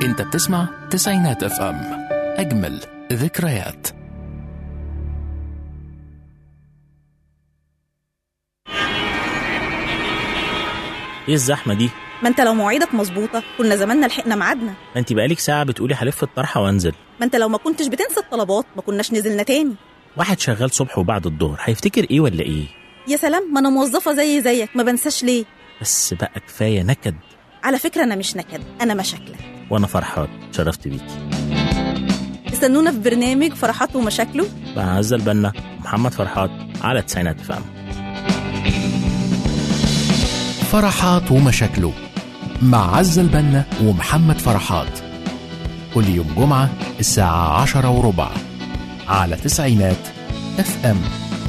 انت بتسمع تسعينات اف ام اجمل ذكريات ايه الزحمه دي ما انت لو مواعيدك مظبوطه كنا زماننا لحقنا ميعادنا ما انت بقالك ساعه بتقولي هلف الطرحه وانزل ما انت لو ما كنتش بتنسى الطلبات ما كناش نزلنا تاني واحد شغال صبح وبعد الظهر هيفتكر ايه ولا ايه يا سلام ما انا موظفه زي زيك ما بنساش ليه بس بقى كفايه نكد على فكره انا مش نكد انا مشاكله وانا فرحان شرفت بيكي استنونا في برنامج فرحات ومشاكله مع عزة البنا محمد فرحات على تسعينات فهم فرحات ومشاكله مع عزة البنا ومحمد فرحات كل يوم جمعة الساعة عشرة وربع على تسعينات اف ام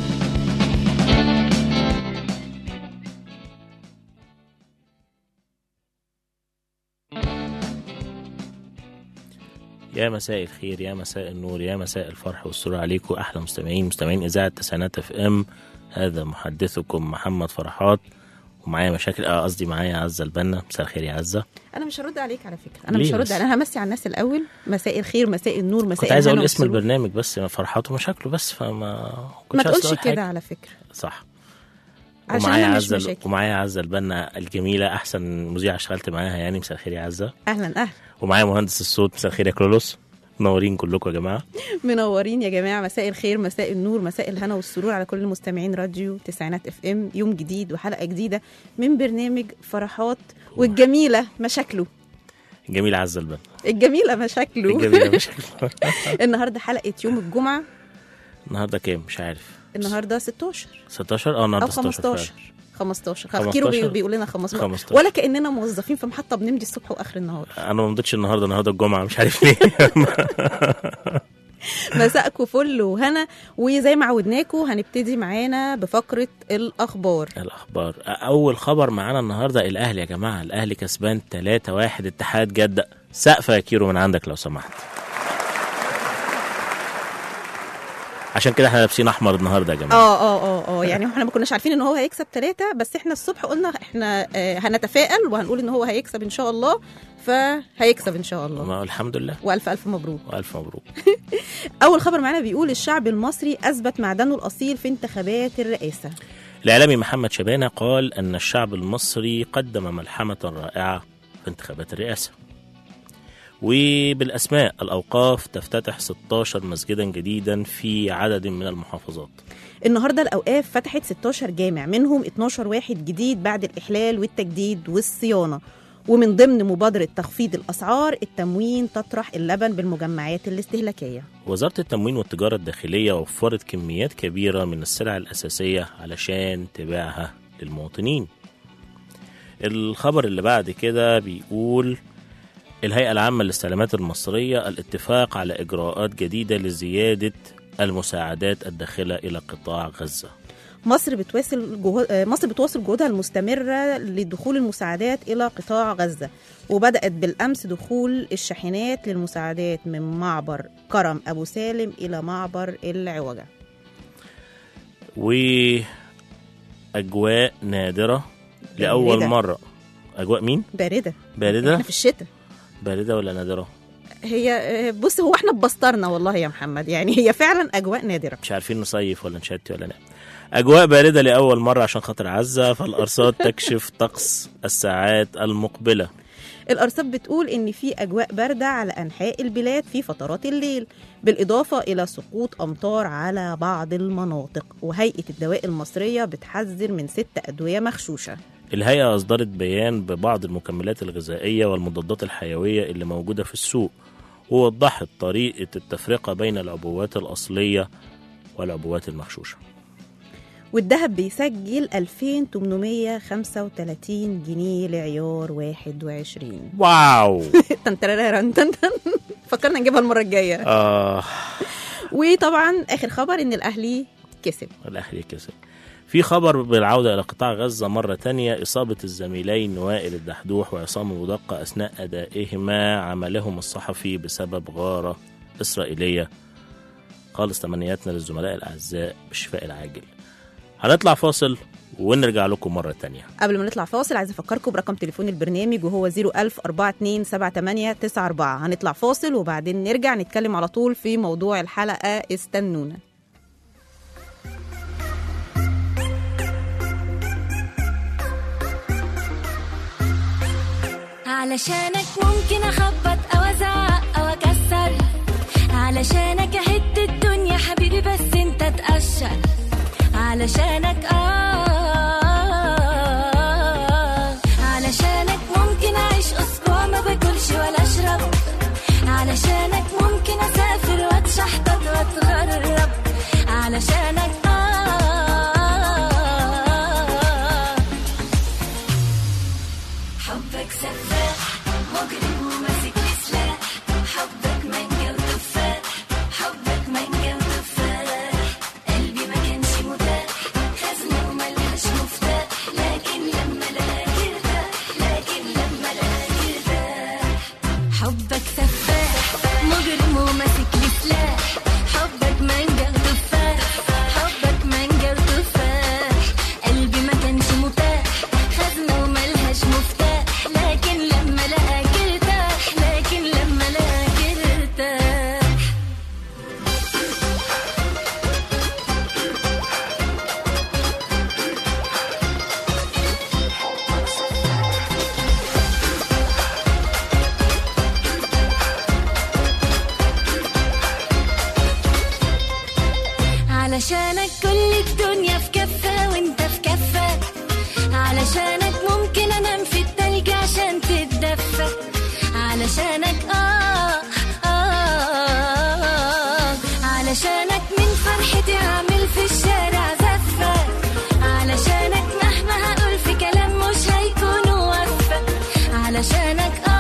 يا مساء الخير يا مساء النور يا مساء الفرح والسرور عليكم احلى مستمعين مستمعين اذاعه تسعينات اف ام هذا محدثكم محمد فرحات ومعايا مشاكل اه قصدي معايا عزه البنا مساء الخير يا عزه انا مش هرد عليك على فكره انا ليه مش هرد بس؟ عليك انا همسي على الناس الاول مساء الخير مساء النور مساء كنت عايز اقول الهنا اسم والسرور. البرنامج بس فرحات ومشاكله بس فما ما كنتش عايز تقولش أقول حاجة. كده على فكره صح عشان ومعايا أنا مش عزه مشاكل. ومعايا عزه البنا الجميله احسن مذيعه اشتغلت معاها يعني مساء الخير يا عزه اهلا اهلا ومعايا مهندس الصوت مساء الخير يا كلولوس منورين كلكم يا جماعه منورين يا جماعه مساء الخير مساء النور مساء الهنا والسرور على كل مستمعين راديو تسعينات اف ام يوم جديد وحلقه جديده من برنامج فرحات والجميله مشاكله جميل عزه البنا الجميله مشاكله الجميله مشاكله النهارده حلقه يوم الجمعه النهارده كام مش عارف النهارده 16 16 اه او النهارده 16 15 فعلا. 15 15. كيلو بي- بيقول لنا 15 15. ولا كاننا موظفين في محطه بنمضي الصبح واخر النهار انا ما مضيتش النهارده النهارده الجمعه مش عارف ليه مساءكم فل وهنا وزي ما عودناكم هنبتدي معانا بفقره الاخبار الاخبار اول خبر معانا النهارده الاهلي يا جماعه الاهلي كسبان 3 1 اتحاد جده سقفه يا كيرو من عندك لو سمحت عشان كده احنا لابسين احمر النهارده يا جماعه اه اه اه اه يعني احنا ما كناش عارفين ان هو هيكسب ثلاثة بس احنا الصبح قلنا احنا آه هنتفائل وهنقول ان هو هيكسب ان شاء الله فهيكسب ان شاء الله ما الحمد لله والف الف مبروك والف مبروك اول خبر معانا بيقول الشعب المصري اثبت معدنه الاصيل في انتخابات الرئاسه الاعلامي محمد شبانه قال ان الشعب المصري قدم ملحمه رائعه في انتخابات الرئاسه وبالاسماء الاوقاف تفتتح 16 مسجدا جديدا في عدد من المحافظات النهارده الاوقاف فتحت 16 جامع منهم 12 واحد جديد بعد الاحلال والتجديد والصيانه ومن ضمن مبادره تخفيض الاسعار التموين تطرح اللبن بالمجمعات الاستهلاكيه وزارة التموين والتجارة الداخلية وفرت كميات كبيرة من السلع الأساسية علشان تبيعها للمواطنين الخبر اللي بعد كده بيقول الهيئة العامة للاستعلامات المصرية الاتفاق على إجراءات جديدة لزيادة المساعدات الداخلة إلى قطاع غزة مصر بتواصل جهود مصر بتواصل جهودها المستمره لدخول المساعدات الى قطاع غزه وبدات بالامس دخول الشاحنات للمساعدات من معبر كرم ابو سالم الى معبر العوجه وأجواء نادرة لأول باردة. مرة أجواء مين؟ بارده باردة؟ احنا في الشتاء باردة ولا نادرة؟ هي بص هو احنا ببسطرنا والله يا محمد يعني هي فعلا اجواء نادره مش عارفين نصيف ولا نشتي ولا نعم أجواء باردة لأول مرة عشان خاطر عزة فالأرصاد تكشف طقس الساعات المقبلة الارصاد بتقول ان في اجواء بارده على انحاء البلاد في فترات الليل بالاضافه الى سقوط امطار على بعض المناطق وهيئه الدواء المصريه بتحذر من ست ادويه مغشوشه الهيئة أصدرت بيان ببعض المكملات الغذائية والمضادات الحيوية اللي موجودة في السوق ووضحت طريقة التفرقة بين العبوات الأصلية والعبوات المغشوشة والذهب بيسجل 2835 جنيه لعيار 21 واو تنترررن تنتن فكرنا نجيبها المره الجايه آه وطبعا اخر خبر ان الاهلي كسب الأهلي كسب في خبر بالعودة إلى قطاع غزة مرة تانية إصابة الزميلين وائل الدحدوح وعصام أبو دقة أثناء أدائهما عملهم الصحفي بسبب غارة إسرائيلية خالص تمنياتنا للزملاء الأعزاء بالشفاء العاجل هنطلع فاصل ونرجع لكم مرة تانية قبل ما نطلع فاصل عايز افكركم برقم تليفون البرنامج وهو 01000 4278 هنطلع فاصل وبعدين نرجع نتكلم على طول في موضوع الحلقه استنونا علشانك ممكن اخبط او ازعق او اكسر علشانك اهد الدنيا حبيبي بس انت تقشر علشانك اه علشانك ممكن اعيش اسبوع ما باكلش ولا اشرب علشانك ممكن اسافر واتشحطط واتغرب علشانك اه حبك سفاح مجرم وماسك لي سلاح حبك مانجا وتفاح حبك مانجا وتفاح قلبي ما كانش متاح خزنة وملهاش مفتاح لكن لما لقاك ارتاح لكن لما لقاك ارتاح حبك سفاح مجرم وماسك لي سلاح حبك مانجا وتفاح حبك مانجا وتفاح قلبي ما كانش متاح خزنة وملهاش مفتاح لكن لما لقاك ارتاح لكن لما لقاك ارتاح علشانك كل الدنيا في كفة وانت في كفة علشانك ممكن انام في التلج عشان تتدفى علشانك آه, آه, آه علشانك من فرحتي هعمل في الشارع زفة علشانك مهما هقول في كلام مش هيكون وفى علشانك آه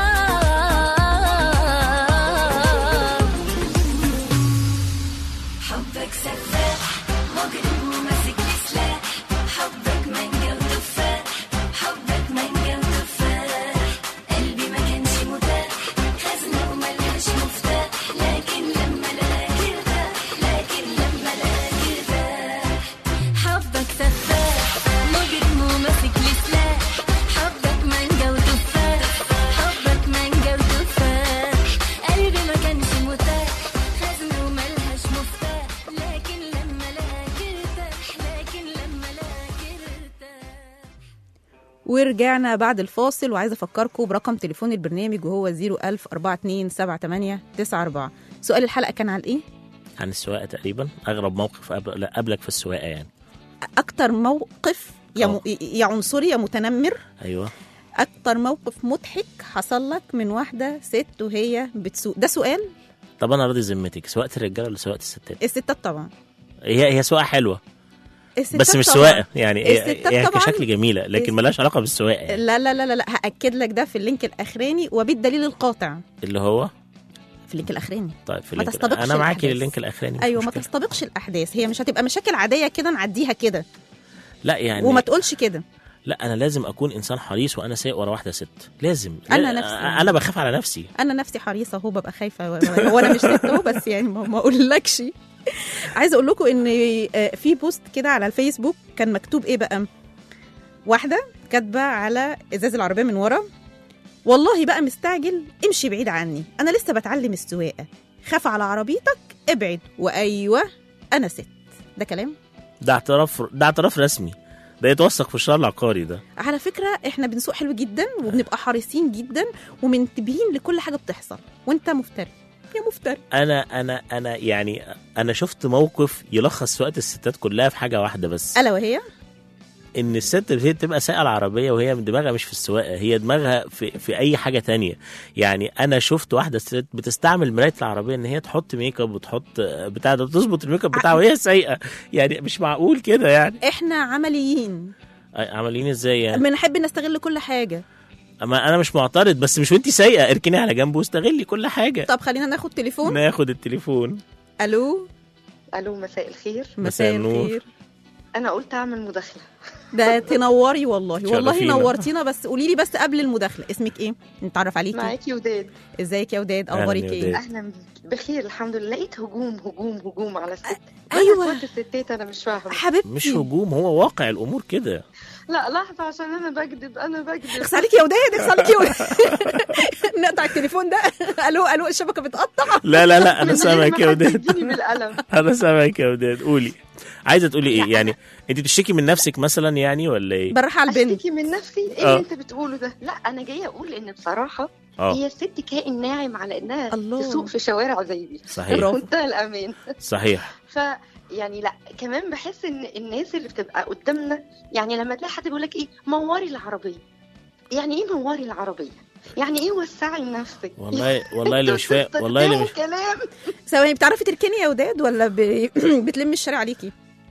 حبك سفاح مجرم وماسك لي سلاح حبك مانجا وتفاح حبك مانجا وتفاح قلبي ما كانش متاح خزنة وملهاش مفتاح لكن لما لقاك ارتاح لكن لما لقاك ارتاح حبك سفاح مجرم وماسك لي سلاح حبك مانجا وتفاح حبك مانجا وتفاح قلبي ما كانش متاح خزنة وملهاش مفتاح لكن لما لقاك ارتاح لكن لما لقاك ارتاح ورجعنا بعد الفاصل وعايزه افكركم برقم تليفون البرنامج وهو 01000 4278 سؤال الحلقه كان على ايه عن السواقة تقريبا أغرب موقف قبل- لا، قبلك في السواقة يعني اكتر موقف يا, م... أه. يا عنصري يا متنمر أيوه اكتر موقف مضحك حصل لك من واحده ست وهي بتسوق ده سؤال طب أنا راضي ذمتك سواقة الرجالة ولا سواقة الستات الستات طبعا هي هي سواقة حلوة الستات بس مش طبعاً. سواقة يعني هي, الستات هي طبعاً. كشكل جميلة لكن الس- ملهاش علاقة بالسواقة يعني. لا لا لا لا لا هاكد لك ده في اللينك الاخراني وبالدليل القاطع اللي هو في اللينك الاخراني طيب في ما اللينك تستبقش أنا معاكي الأحداث. للينك الأخراني مش ايوه ما مشكلة. تستبقش الاحداث هي مش هتبقى مشاكل عاديه كده نعديها كده لا يعني وما تقولش كده لا انا لازم اكون انسان حريص وانا سايق ورا واحده ست لازم أنا لا- نفسي. انا بخاف على نفسي انا نفسي حريصه اهو ببقى خايفه و- وانا مش ست اهو بس يعني ما ما اقولكش عايزه اقول لكم ان آه، في بوست كده على الفيسبوك كان مكتوب ايه بقى واحده كاتبه على ازاز العربيه من ورا والله بقى مستعجل امشي بعيد عني انا لسه بتعلم السواقه خاف على عربيتك ابعد وايوه انا ست ده كلام ده اعتراف ده اعتراف رسمي ده يتوثق في الشهر العقاري ده على فكره احنا بنسوق حلو جدا وبنبقى حريصين جدا ومنتبهين لكل حاجه بتحصل وانت مفتري يا مفتري انا انا انا يعني انا شفت موقف يلخص سواقه الستات كلها في حاجه واحده بس الا وهي ان الست هي تبقى سايقه العربيه وهي دماغها مش في السواقه هي دماغها في في اي حاجه تانية يعني انا شفت واحده ست بتستعمل مرايه العربيه ان هي تحط ميك اب وتحط بتاع ده تظبط الميك اب بتاعها وهي سايقه يعني مش معقول كده يعني احنا عمليين عمليين ازاي يعني بنحب نستغل كل حاجه اما انا مش معترض بس مش وانت سايقه اركني على جنب واستغلي كل حاجه طب خلينا ناخد تليفون ناخد التليفون الو الو مساء الخير مساء النور. الخير انا قلت اعمل مداخله ده تنوري والله والله تشرفينا. نورتينا بس قولي لي بس قبل المداخله اسمك ايه نتعرف عليكي معاكي وداد ازيك يا وداد أهلاً اخبارك يا ايه وداد. اهلا بيك بخير الحمد لله لقيت هجوم هجوم هجوم على الست أيوة. مالها صوت الستات انا مش فاهمه حبيبتي مش هجوم هو واقع الامور كده لا لحظه عشان انا بكذب انا بكذب اخس عليك يا وداد اخس عليك يا وداد نقطع التليفون ده الو الو الشبكه بتقطع لا لا لا انا من غير سامعك ما يا حد وداد يديني بالقلم انا سامعك يا وداد قولي عايزه تقولي ايه يعني انت بتشتكي من نفسك مثلا يعني ولا ايه بالراحه على البنت اشتكي من نفسي ايه آه. اللي انت بتقوله ده لا انا جايه اقول ان بصراحه اه هي الست كائن ناعم على انها الله. تسوق في شوارع زي دي صحيح برافو. منتهى الامان صحيح ف يعني لا كمان بحس ان الناس اللي بتبقى قدامنا يعني لما تلاقي حد بيقول لك ايه موري العربيه يعني ايه موري العربيه يعني ايه وسعي لنفسك والله والله اللي مش فاهم انتوا والله اللي مش بتستخدموا كلام ثواني بتعرفي تركني يا وداد ولا ب... بتلمي الشارع عليكي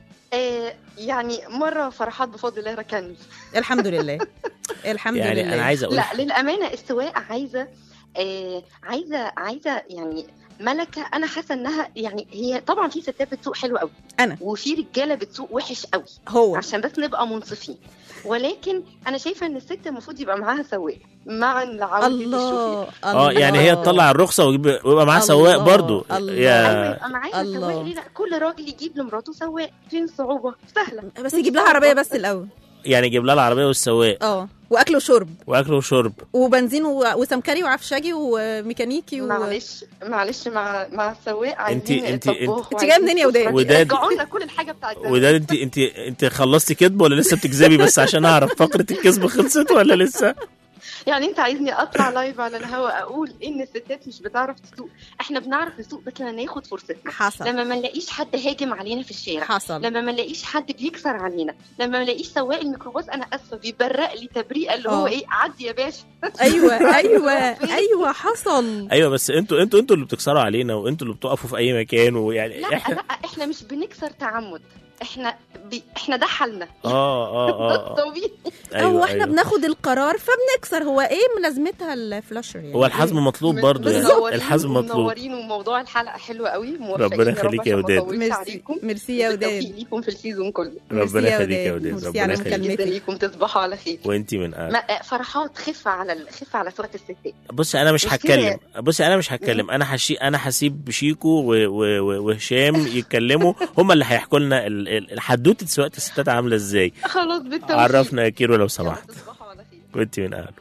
آه يعني مره فرحات بفضل الله ركني الحمد لله الحمد يعني لله انا عايز اقول لا للامانه السواقه عايزه آه عايزه عايزه يعني ملكه انا حاسه انها يعني هي طبعا في ستات بتسوق حلو قوي أنا. وفي رجاله بتسوق وحش قوي هو عشان بس نبقى منصفين ولكن انا شايفه ان الست المفروض يبقى معاها سواق معا لعودة الشوفير الله اه يعني هي تطلع الرخصه ويجيب- ويبقى معاها الله. سواق برضو الله. يا ايوه يبقى معاها الله. سواق ليه لا كل راجل يجيب لمراته سواق فين الصعوبه سهله بس يجيب لها عربيه بس الاول يعني يجيب لها العربيه والسواق اه واكل وشرب واكل وشرب وبنزين و... وسمكري وعفشاجي وميكانيكي و... معلش معلش مع مع السواق عايزين انت- طباخ انت جايه منين يا وداد؟ وعايزين وداد- رجعوا لنا كل الحاجه بتاعت زمان. وده انت انت انت خلصتي كذب ولا لسه بتكذبي بس عشان اعرف فقره الكذب خلصت ولا لسه يعني انت عايزني اطلع لايف على الهواء اقول ان الستات مش بتعرف تسوق احنا بنعرف نسوق بس لما ناخد فرصتنا حصل لما ما نلاقيش حد هاجم علينا في الشارع حصل لما ما نلاقيش حد بيكسر علينا لما ما نلاقيش سواق الميكروباص انا اسفه بيبرق لي تبريئه اللي هو اه. ايه عدي يا باشا ايوه ايوه ايوه حصل ايوه بس انتوا انتوا انتوا اللي بتكسروا علينا وانتوا اللي بتقفوا في اي مكان ويعني لا احنا لا احنا مش بنكسر تعمد احنا بي... احنا ده حالنا اه اه اه, آه. طبيعي ايوه هو احنا أيوة. بناخد القرار فبنكسر هو ايه لازمتها الفلاشر يعني هو الحزم مطلوب برضه يعني منورين الحزم مطلوب منورين وموضوع الحلقه حلو قوي موفقين ربنا يا رب يخليك يا عشان ما وداد. أطولش ميرسي عليكم ميرسي يا بالتوفيق وداد ليكم في السيزون كله ميرسي ربنا يا يخليك يا وداد. وداد ميرسي ربنا على يخليك مكالمتك. جدا ليكم تصبحوا على خير وانتي من قلب ما فرحات خف على ال- خف على صوره الستات بصي انا مش مش هتكلم بصي انا مش هتكلم انا هشي انا هسيب شيكو و... و... و... وهشام يتكلموا هم اللي هيحكوا لنا ال... ال- حدوته سواقه الستات عامله ازاي خلاص بالتوفيق عرفنا يا كيرو لو يلا سمحت تصبحوا على خير وانتي من اهله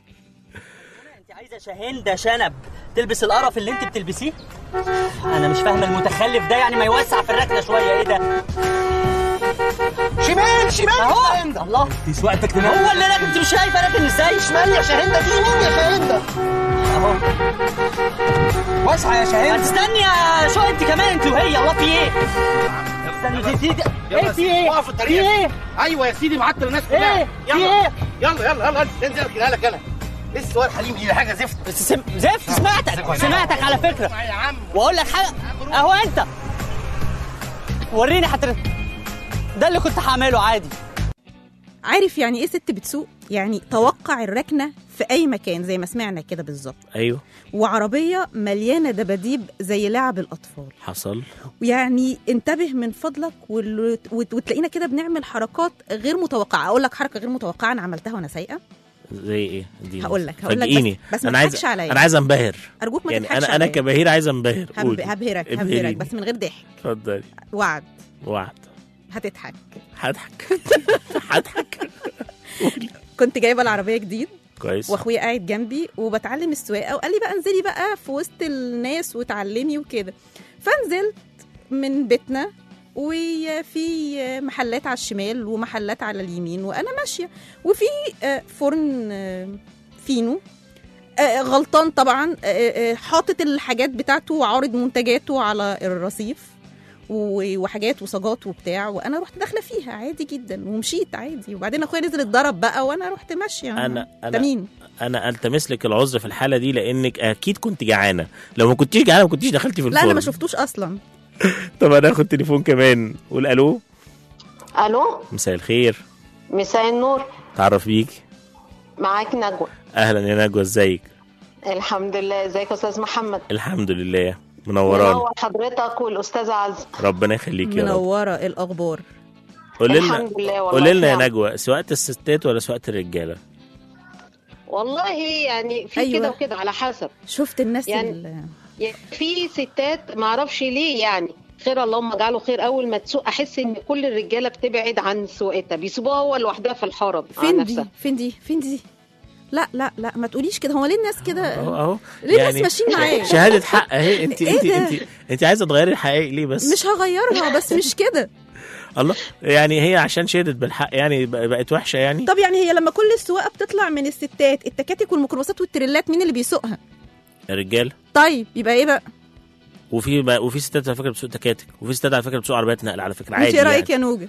انت عايزه شاهندة شنب تلبس القرف اللي انت بتلبسيه انا مش فاهم المتخلف ده يعني ما يوسع في الركنه شويه ايه ده شمال شمال يا اهو شاهندة الله دي سواقتك هو اللي راكن انت مش شايفه راكن ازاي شمال يا شاهندة في يمين يا شاهندة اهو واسعة يا شاهندة هتستني يا شو انت كمان انت وهي الله في ايه استني في في ايه في ايه وقف في الطريق ايه ايوه يا سيدي معطل الناس ايه كلها في يلا ايه يلا يلا يلا انزل اكلها لك انا ايه السؤال حليم دي حاجه زفت بس سم... زفت سمعتك سمعتك على فكره اسمع يا عم واقول لك حاجه اهو انت وريني حتى ده اللي كنت هعمله عادي عارف يعني ايه ست بتسوق يعني توقع الركنه في اي مكان زي ما سمعنا كده بالظبط ايوه وعربيه مليانه دباديب زي لعب الاطفال حصل يعني انتبه من فضلك وال- وت- وتلاقينا كده بنعمل حركات غير متوقعه اقول لك حركه غير متوقعه انا عملتها وانا سايقه زي ايه اديني هقول لك- هقول لك فاجئيني. بس- بس ما انا عايز تضحكش عليا. انا عايز انبهر ارجوك ما يعني تضحكش انا انا عليا. كبهير عايز انبهر هب- قولي. هبهرك ابهريني. هبهرك بس من غير ضحك اتفضلي وعد وعد هتضحك هضحك هضحك كنت جايبه العربيه جديد كويس واخويا قاعد جنبي وبتعلم السواقه وقال لي بقى انزلي بقى في وسط الناس وتعلمي وكده فنزلت من بيتنا وفي محلات على الشمال ومحلات على اليمين وانا ماشيه وفي آه، فرن آه، فينو آه، غلطان طبعا آه، آه، حاطط الحاجات بتاعته وعارض منتجاته على الرصيف و- وحاجات وصاجات وبتاع وانا رحت داخله فيها عادي جدا ومشيت عادي وبعدين اخويا نزل اتضرب بقى وانا رحت ماشيه أنا- ده أنا- مين انا التمس لك العذر في الحاله دي لانك اكيد كنت جعانه لو ما كنتيش جعانه ما كنتيش دخلتي في الفرن لا انا ما شفتوش اصلا طب انا هاخد تليفون كمان قول الو الو مساء الخير مساء النور تعرف بيك معاك نجوى اهلا يا نجوى ازيك الحمد لله ازيك يا استاذ محمد الحمد لله منوران حضرتك والاستاذ عز ربنا يخليك يا رب منوره الاخبار قولي لنا الحمد لله والله قولي لنا يا نعم. نجوى سواقه الستات ولا سواقه الرجاله والله يعني في أيوة. كده وكده على حسب شفت الناس يعني- ال- يعني في ستات ما اعرفش ليه يعني خير اللهم اجعله خير اول ما تسوق احس ان كل الرجاله بتبعد عن سواقتها بيسيبوها هو لوحدها في الحاره مع فين دي نفسها فين دي فين دي لا لا لا ما تقوليش كده هو ليه الناس اهو كده اهو ليه الناس ماشيين معايا شهاده حق اهي انت إيه انت ده؟ انت انت عايزه تغيري الحقائق ليه بس مش هغيرها بس مش كده الله يعني هي عشان شهدت بالحق يعني بق- بقت وحشه يعني طب يعني هي لما كل السواقه بتطلع من الستات التكاتك والميكروباصات والتريلات مين اللي بيسوقها الرجال طيب يبقى ايه بقى وفي بقى- وفي ستات على فكره بتسوق تكاتك وفي ستات على فكره بتسوق عربيات نقل على فكره عادي انت ايه رايك يعني. يا نوجه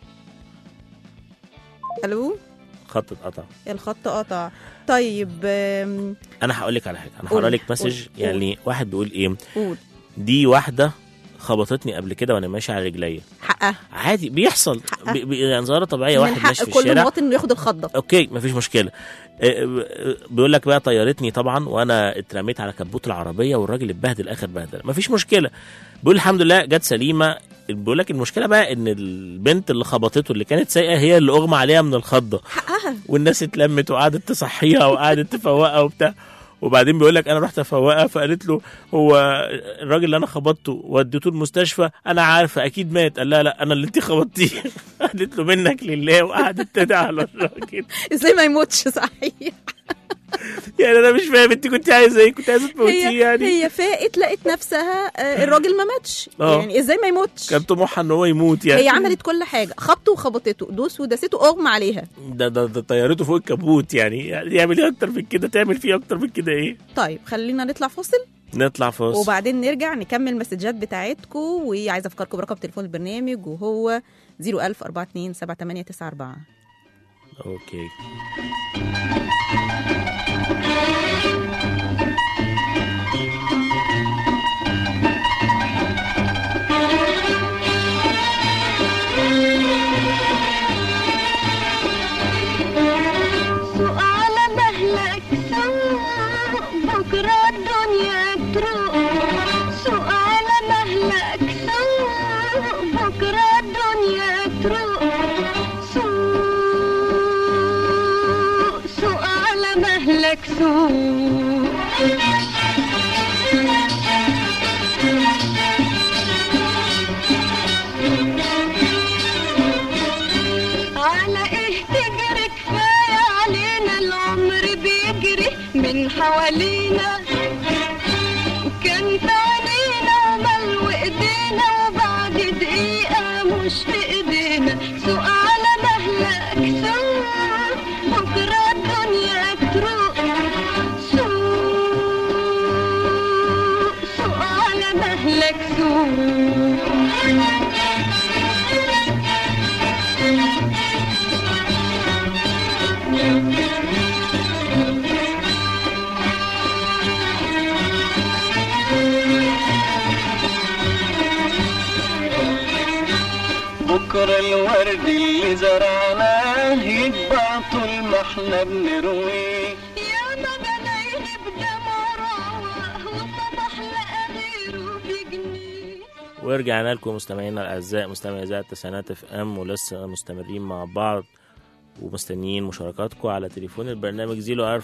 الو خط اتقطع الخط قطع طيب آم، انا هقول لك على حاجه انا قول، هقرا لك مسج قول، يعني واحد بيقول ايه قول دي واحده خبطتني قبل كده وانا ماشي على رجليا حقها عادي بيحصل حقها. بي- بي- يعني ظاهره طبيعيه من واحد ماشي حق في كل الشارع مواطن انه ياخد الخضه اوكي مفيش مشكله آه، آه، بيقول لك بقى طيرتني طبعا وانا اترميت على كبوت العربيه والراجل اتبهدل اخر بهدله مفيش مشكله بيقول الحمد لله جت سليمه بيقول لك المشكله بقى ان البنت اللي خبطته اللي كانت سايقه هي اللي اغمى عليها من الخضه حقها والناس اتلمت وقعدت تصحيها وقعدت تفوقها وبتاع وبعدين بيقول لك انا رحت افوقها فقالت له هو الراجل اللي انا خبطته وديته المستشفى انا عارفه اكيد مات قال لا لا انا اللي انت خبطتيه قالت له منك لله وقعدت تدعي على الراجل ازاي ما يموتش صحيح يعني انا مش فاهم انت كنت عايزه ايه كنت عايزه تموتيه هي يعني هي فاقت لقت نفسها آه، الراجل ما ماتش آه. يعني ازاي ما يموتش كان طموحها ان هو يموت يعني هي عملت كل حاجه خبطه وخبطته دوس ودسته اغمى عليها ده ده, ده طيارته فوق الكبوت يعني يعني يعمل ايه اكتر من كده تعمل فيه اكتر من كده ايه طيب خلينا نطلع فاصل نطلع فاصل وبعدين نرجع نكمل المسجات بتاعتكم وعايزه افكركم برقم تليفون البرنامج وهو 01000 42 7894 اوكي سوق على مهلك سوق بكرة الدنيا تروق سوق على مهلك سوق بكرة الدنيا تروق سوق سوق على مهلك سوق على ايه تجري كفاية علينا العمر بيجري من حوالينا كان في عينينا وملو ايدينا وبعد دقيقة مش في ايدينا سوق على مهلك سوق بكرة الدنيا تروق سوق سوق على مهلك سوق بكرة الورد اللي زرعناه يكبر طول ما احنا بنرويه يا ما بلاقيه بدمع روح وصبح لقى غيره بجنيه ورجعنا لكم مستمعينا الاعزاء مستمعي اذاعه تسعينات اف ام ولسه مستمرين مع بعض ومستنيين مشاركاتكم على تليفون البرنامج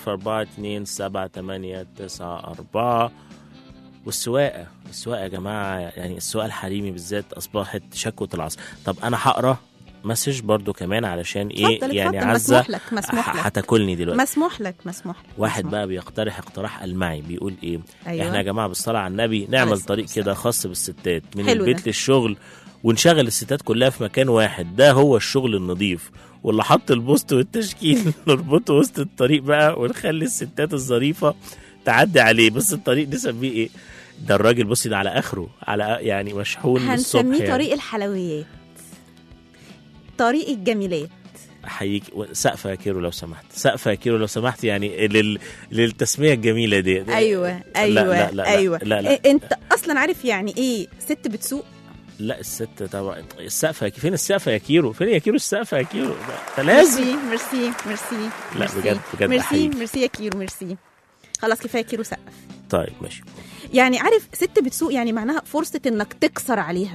014278994 والسواقه السواقه يا جماعه يعني السواقه الحريمي بالذات اصبحت شكوى العصر طب انا هقرا مسج برضو كمان علشان ايه اتفضل، يعني اتفضل، عزه مسموح لك، مسموح ح- لك. هتاكلني دلوقتي مسموح لك مسموح لك واحد مسموح. بقى بيقترح اقتراح المعي بيقول ايه أيوة. احنا يا جماعه بالصلاه على النبي عليه نعمل الصلاة طريق والسلام. كده خاص بالستات من حلو البيت ده. للشغل ونشغل الستات كلها في مكان واحد ده هو الشغل النظيف واللي حط البوست والتشكيل نربطه وسط الطريق بقى ونخلي الستات الظريفه تعدي عليه بس الطريق نسميه ايه ده الراجل بصي ده على اخره على يعني مشحون من الصبح هنسميه يعني. طريق الحلويات طريق الجميلات احييك سقفه يا كيرو لو سمحت سقفه يا كيرو لو سمحت يعني لل... للتسميه الجميله دي ايوه ايوه لا لا لا ايوه لا لا, إيه انت اصلا عارف يعني ايه ست بتسوق لا الست طبعا السقفه فين السقفه يا كيرو فين يا كيرو السقفه يا كيرو ده- ده لازم ميرسي ميرسي ميرسي لا، ميرسي. بجد- بجد ميرسي أحييك. ميرسي يا كيرو ميرسي خلاص كفايه كيرو سقف طيب ماشي يعني عارف ست بتسوق يعني معناها فرصه انك تكسر عليها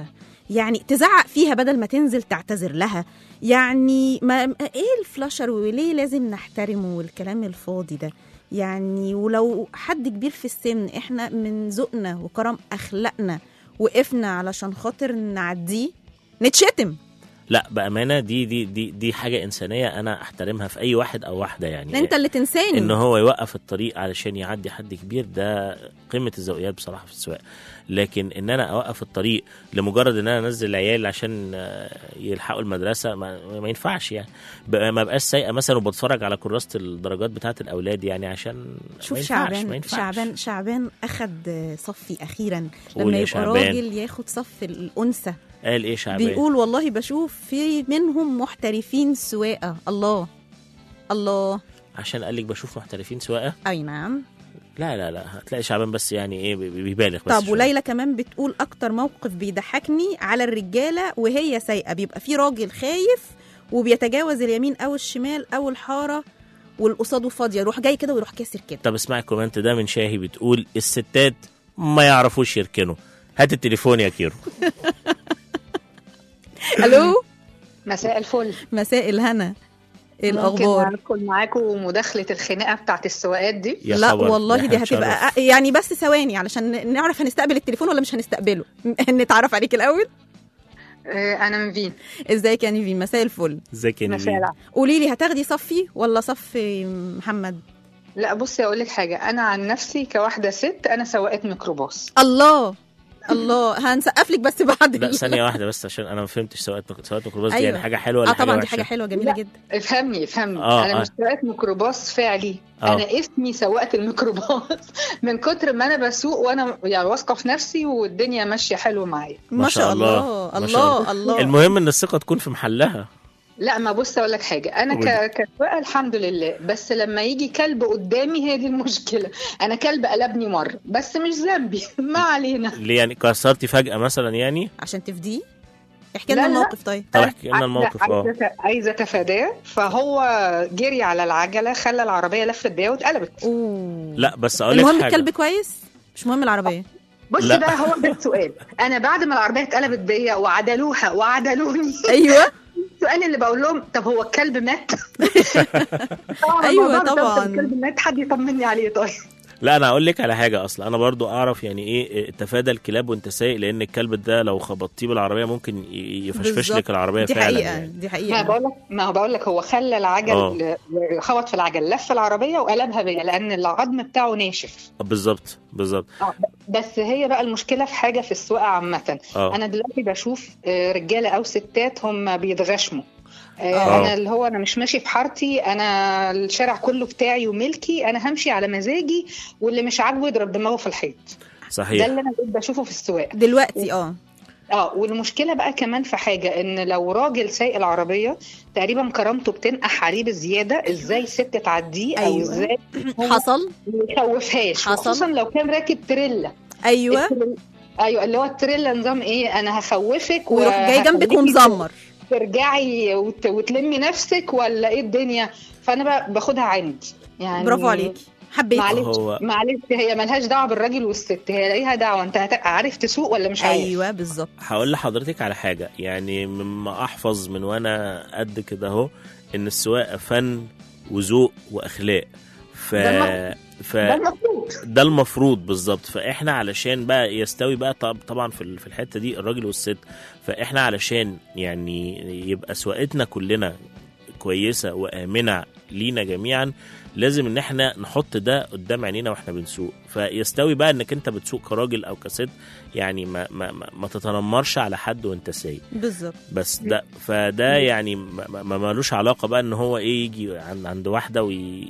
يعني تزعق فيها بدل ما تنزل تعتذر لها يعني ما ايه الفلاشر وليه لازم نحترمه والكلام الفاضي ده يعني ولو حد كبير في السن احنا من ذوقنا وكرم اخلاقنا وقفنا علشان خاطر نعديه نتشتم لا بامانه دي دي دي دي حاجه انسانيه انا احترمها في اي واحد او واحده يعني ده انت اللي تنساني ان هو يوقف الطريق علشان يعدي حد كبير ده قمه الذوقيات بصراحه في السواقه لكن ان انا اوقف الطريق لمجرد ان انا انزل العيال عشان آه، يلحقوا المدرسه ما, ما ينفعش يعني بقى ما بقاش سايقه مثلا وبتفرج على كراسه الدرجات بتاعه الاولاد يعني عشان ما شوف ينفعش ما شعبان ينفعش شعبان شعبان اخد صفي اخيرا قول لما يا يبقى شعبان. راجل ياخد صف الانثى قال ايه شعبان بيقول والله بشوف في منهم محترفين سواقه الله الله عشان قال لك بشوف محترفين سواقه اي نعم لا لا لا هتلاقي شعبان بس يعني ايه بي- بيبالغ بس طب شوية. وليلى كمان بتقول اكتر موقف بيضحكني على الرجاله وهي سايقه بيبقى في راجل خايف وبيتجاوز اليمين او الشمال او الحاره والقصاده فاضيه يروح جاي كده ويروح كاسر كده طب اسمعي الكومنت ده من شاهي بتقول الستات ما يعرفوش يركنوا هات التليفون يا كيرو الو مساء الفل مساء الهنا إيه الاخبار ممكن ادخل معاكم مداخله الخناقه بتاعت السواقات دي يا لا خبر، والله ده دي هنشرف. هتبقى يعني بس ثواني علشان نعرف هنستقبل التليفون ولا مش هنستقبله نتعرف عليك الاول آه، انا نيفين ازيك يا نيفين مساء الفل ازيك يا مساء نيفين العسل. قولي لي هتاخدي صفي ولا صف محمد لا بصي اقول لك حاجه انا عن نفسي كواحده ست انا سواقه ميكروباص الله الله هنسقف لك بس بعد لا ال- ثانيه واحده بس عشان انا ما فهمتش سواقه ميك- سواقه ميكروباص دي أيوة. يعني حاجه حلوه ولا اه طبعا حاجه دي حاجه وحشة؟ حلوه جميله لا. جدا افهمني افهمني آه، انا آه. مش سواقه ميكروباص فعلي آه. انا اسمي سواقه الميكروباص من كتر ما انا بسوق وانا يعني واثقه في نفسي والدنيا ماشيه حلو معايا ما شاء الله ما شاء الله الله المهم ان الثقه تكون في محلها لا ما بص اقول لك حاجه انا قولي. ك- كسواقه الحمد لله بس لما يجي كلب قدامي هي دي المشكله انا كلب قلبني مره بس مش ذنبي ما علينا ليه يعني كسرتي فجاه مثلا يعني عشان تفديه احكي لا، لنا لا. الموقف طيب طب احكي لنا الموقف اه عايزه عايزه اتفاداه فهو جري على العجله خلى العربيه لفت بيا واتقلبت اوه لا بس اقول لك المهم حاجه الكلب كويس مش مهم العربيه بصي لا. بقى هو ده السؤال انا بعد ما العربيه اتقلبت بيا وعدلوها وعدلوني ايوه السؤال اللي بقول لهم طب هو الكلب مات طبعاً أيوة الموضوع ده، طبعاً. طب الكلب مات حد يطمني عليه طيب لا انا اقول لك على حاجه اصلا انا برضو اعرف يعني ايه تفادى الكلاب وانت سايق لان الكلب ده لو خبطتيه بالعربيه ممكن ي- يفشفش بالظبط. لك العربيه دي فعلا حقيقه يعني. دي ما حقيقه بقول لك ما بقول لك هو خلى العجل آه. خبط في العجل لف العربيه وقلبها بيا لان العظم بتاعه ناشف بالظبط بالظبط آه، بس هي بقى المشكله في حاجه في السواقه عامه اه انا دلوقتي بشوف آه، رجاله او ستات هم بيتغشموا آه، آه. انا اللي هو انا مش ماشي في حارتي انا الشارع كله بتاعي وملكي انا همشي على مزاجي واللي مش عاجبه يضرب دماغه في الحيط ده صحيح اللي انا بقيت بشوفه في السواقه دلوقتي اه اه والمشكله بقى كمان في حاجه ان لو راجل سايق العربيه تقريبا كرامته بتنقح عليه بزياده ازاي ست تعديه او أيوة. ازاي هو حصل ما يخوفهاش حصل. خصوصا لو كان راكب تريلا ايوه التريلا- ايوه اللي هو التريلا نظام ايه انا هخوفك ويروح جاي جنبك وهخليكي ومزمر ترجعي وت... وتلمي نفسك ولا ايه الدنيا فانا بقى باخدها عندي يعني برافو عليكي حبيت معلش هو- معلش هي ملهاش دعوه بالراجل والست هي ليها دعوه انت هت- عارف تسوق ولا مش عارف ايوه بالظبط هقول لحضرتك على حاجه يعني مما احفظ من وانا قد كده اهو ان السواقه فن وذوق واخلاق ف ده ف ده المفروض ده المفروض بالظبط فاحنا علشان بقى يستوي بقى طب طبعا في ال- في الحته دي الراجل والست فاحنا علشان يعني يبقى سواقتنا كلنا كويسه وامنه لينا جميعا لازم ان احنا نحط ده قدام عينينا واحنا بنسوق فيستوي بقى انك انت بتسوق كراجل او كست يعني ما ما ما, ما تتنمرش على حد وانت سايق بالظبط بس ده فده يعني ما ما- مالوش علاقه بقى ان هو ايه يجي عند عند واحده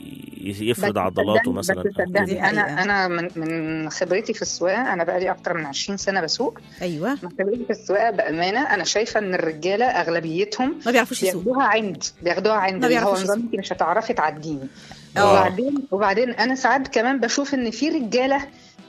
ويفرض بس عضلاته صدقني- مثلا بس أو كده. دي صدقني حقيقة. انا انا من من خبرتي في السواقه انا بقى لي اكتر من 20 سنه بسوق ايوه من خبرتي في السواقه بامانه انا شايفه ان الرجاله اغلبيتهم ما بيعرفوش يسوقوا بياخدوها عند بياخدوها عند ما اللي هو بيعرفوش نظام انت مش هتعرفي تعديني آه. وبعدين وبعدين انا ساعات كمان بشوف ان في رجاله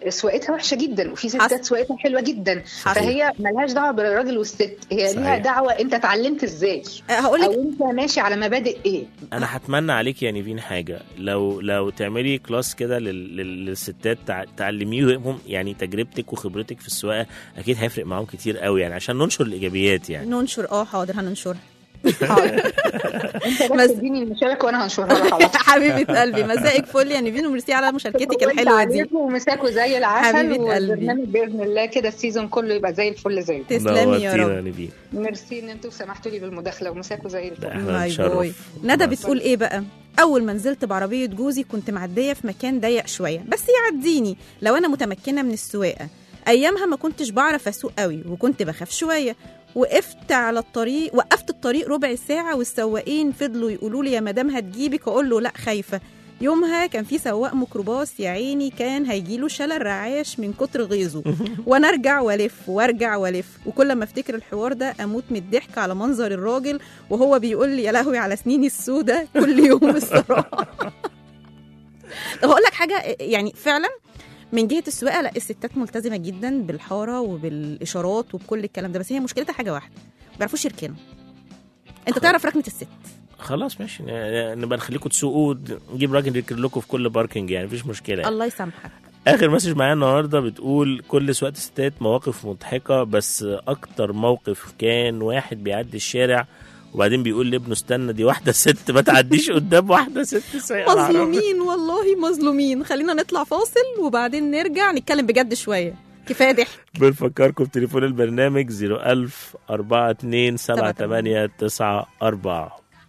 سواقتها وحشه جدا وفي ستات حصل. سواقتها حلوه جدا حصل. فهي ملهاش دعوه بالراجل والست هي ليها صحيح. دعوه انت اتعلمت ازاي هقول او لك انت ماشي على مبادئ ايه انا هتمنى عليك يا نيفين حاجه لو لو تعملي كلاس كده لل- لل- للستات تع- تعلميهم يعني تجربتك وخبرتك في السواقه اكيد هيفرق معاهم كتير قوي يعني عشان ننشر الايجابيات يعني ننشر اه حاضر هننشرها حاضر انت بس بس- اديني المشاركه وانا هنشرها لك على طول. حبيبه قلبي مسائك فل يا نيفين وميرسي على مشاركتك الحلوه دي عليكم ومساكوا زي العسل حبيبة قلبي. والبرنامج باذن الله كده السيزون كله يبقى زي الفل زي الفل. تسلمي يا نورتينا رب يا نيفين ميرسي ان انتوا سمحتوا لي بالمداخله ومساكوا زي ده الفل احنا باي باي نشرف ندى بتقول ايه بقى اول ما نزلت بعربيه جوزي كنت معديه في مكان ضيق شويه بس يعديني لو انا متمكنه من السواقه ايامها ما كنتش بعرف اسوق قوي وكنت بخاف شويه وقفت على الطريق وقفت الطريق ربع ساعه والسواقين فضلوا يقولوا لي يا مدام هتجيبك اقول له لا خايفه يومها كان في سواق ميكروباص يا عيني كان هيجيله شلل رعاش من كتر غيظه وانا ارجع والف وارجع والف وكل ما افتكر الحوار ده اموت من الضحك على منظر الراجل وهو بيقول لي يا لهوي على سنيني السودة كل يوم الصراحه طب هقول لك حاجه يعني فعلا من جهه السواقه لا الستات ملتزمه جدا بالحاره وبالاشارات وبكل الكلام ده بس هي مشكلتها حاجه واحده ما بيعرفوش يركنوا انت تعرف ركنه الست خلاص ماشي ن- نبقى نخليكم تسوقوا نجيب راجل يركن لكم في كل باركنج يعني مفيش مشكله يعني. الله يسامحك اخر مسج معايا النهارده بتقول كل سواقة الستات مواقف مضحكه بس اكتر موقف كان واحد بيعدي الشارع وبعدين بيقول لابنه استنى دي واحده ست ما تعديش قدام واحده ست سايقه العربية. مظلومين والله مظلومين خلينا نطلع فاصل وبعدين نرجع نتكلم بجد شويه كفايه ضحك بنفكركم بتليفون البرنامج 01000 42 78 94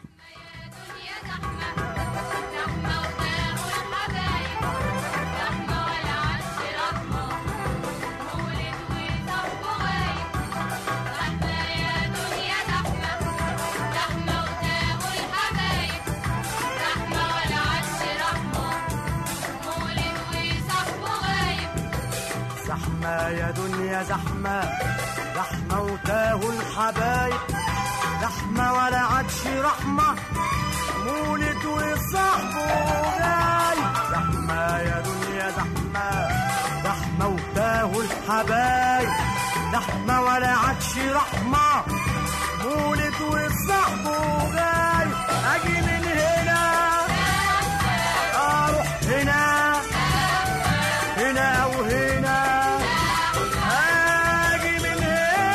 زحمة يا دنيا زحمة زحمة وتاهوا الحبايب زحمة ولا عادش رحمة مولد وصاحبه جاي زحمة يا دنيا زحمة زحمة وتاهوا الحبايب زحمة ولا عادش رحمة مولد وصاحبه جاي أجي من هنا أروح هنا هنا وهنا اجي من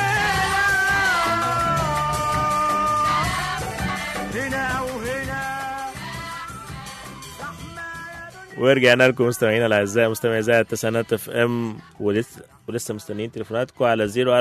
هنا هنا وهنا ورجعنا لكم مستمعينا الاعزاء مستمعي اذاعه تسعينات اف ام ولسه ولسه مستنيين تليفوناتكم على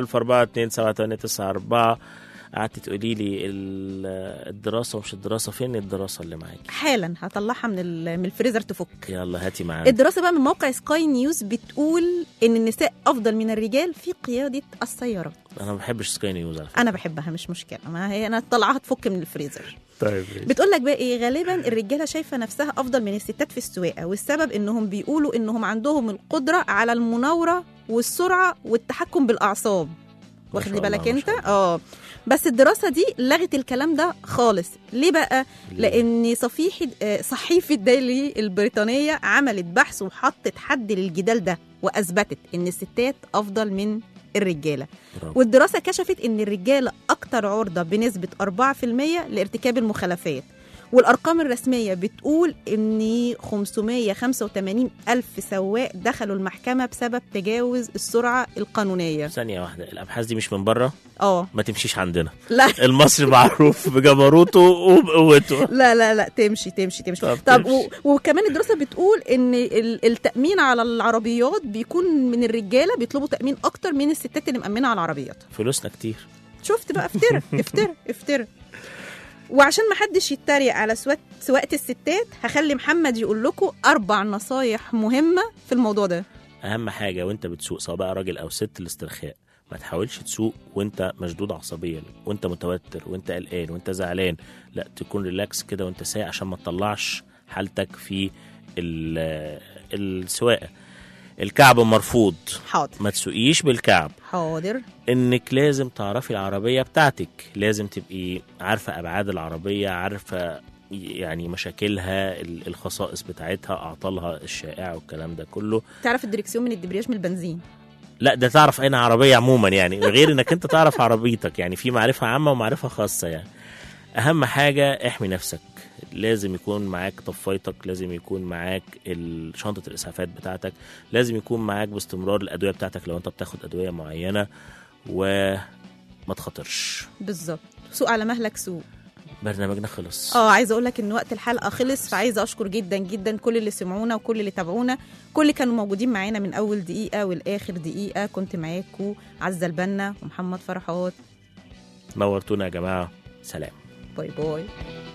01042 قعدت تقولي لي ال- الدراسه ومش الدراسه فين الدراسه اللي معاكي حالا هطلعها من ال- من الفريزر تفك يلا هاتي معانا الدراسه بقى من موقع سكاي نيوز بتقول ان النساء افضل من الرجال في قياده السيارات انا ما بحبش سكاي نيوز على فكره انا بحبها مش مشكله ما هي انا طلعها تفك من الفريزر طيب ماشي. بتقول لك بقى ايه غالبا الرجاله شايفه نفسها افضل من الستات في السواقه والسبب انهم بيقولوا انهم عندهم القدره على المناوره والسرعه والتحكم بالاعصاب واخد شاء لي الله، بالك ما انت شاء الله. اه بس الدراسه دي لغت الكلام ده خالص ليه بقى ليه؟ لان صفيحه آه، صحيفه ديلي البريطانيه عملت بحث وحطت حد للجدال ده واثبتت ان الستات افضل من الرجاله برافو. والدراسه كشفت ان الرجاله اكتر عرضه بنسبه 4% لارتكاب المخالفات والارقام الرسميه بتقول ان 585 الف سواق دخلوا المحكمه بسبب تجاوز السرعه القانونيه ثانيه واحده الابحاث دي مش من بره اه ما تمشيش عندنا لا المصري معروف بجبروته وبقوته لا لا لا تمشي تمشي تمشي طب طب, تمشي. و... وكمان الدراسه بتقول ان ال- التامين على العربيات بيكون من الرجاله بيطلبوا تامين اكتر من الستات اللي مامنه على العربيات فلوسنا كتير شفت بقى افترى افترى افترى وعشان ما حدش يتريق على سواقه سواقه الستات هخلي محمد يقول لكم اربع نصايح مهمه في الموضوع ده اهم حاجه وانت بتسوق سواء بقى راجل او ست الاسترخاء ما تحاولش تسوق وانت مشدود عصبيا وانت متوتر وانت قلقان وانت زعلان لا تكون ريلاكس كده وانت سايق عشان ما تطلعش حالتك في ال- السواقه الكعب مرفوض حاضر ما تسوقيش بالكعب حاضر انك لازم تعرفي العربيه بتاعتك لازم تبقي عارفه ابعاد العربيه عارفه يعني مشاكلها ال- الخصائص بتاعتها اعطالها الشائعه والكلام ده كله تعرف الدريكسيون من الدبرياج من البنزين لا ده تعرف اين عربيه عموما يعني غير انك انت تعرف عربيتك يعني في معرفه عامه ومعرفه خاصه يعني اهم حاجه احمي نفسك لازم يكون معاك طفايتك لازم يكون معاك ال- شنطه الاسعافات بتاعتك لازم يكون معاك باستمرار الادويه بتاعتك لو انت بتاخد ادويه معينه وما تخاطرش بالظبط سوق على مهلك سوق برنامجنا خلص اه عايزه اقول لك ان وقت الحلقه خلص فعايزه اشكر جدا جدا كل اللي سمعونا وكل اللي تابعونا كل اللي كانوا موجودين معانا من اول دقيقه والاخر دقيقه كنت معاكم عزه البنا ومحمد فرحات نورتونا يا جماعه سلام باي باي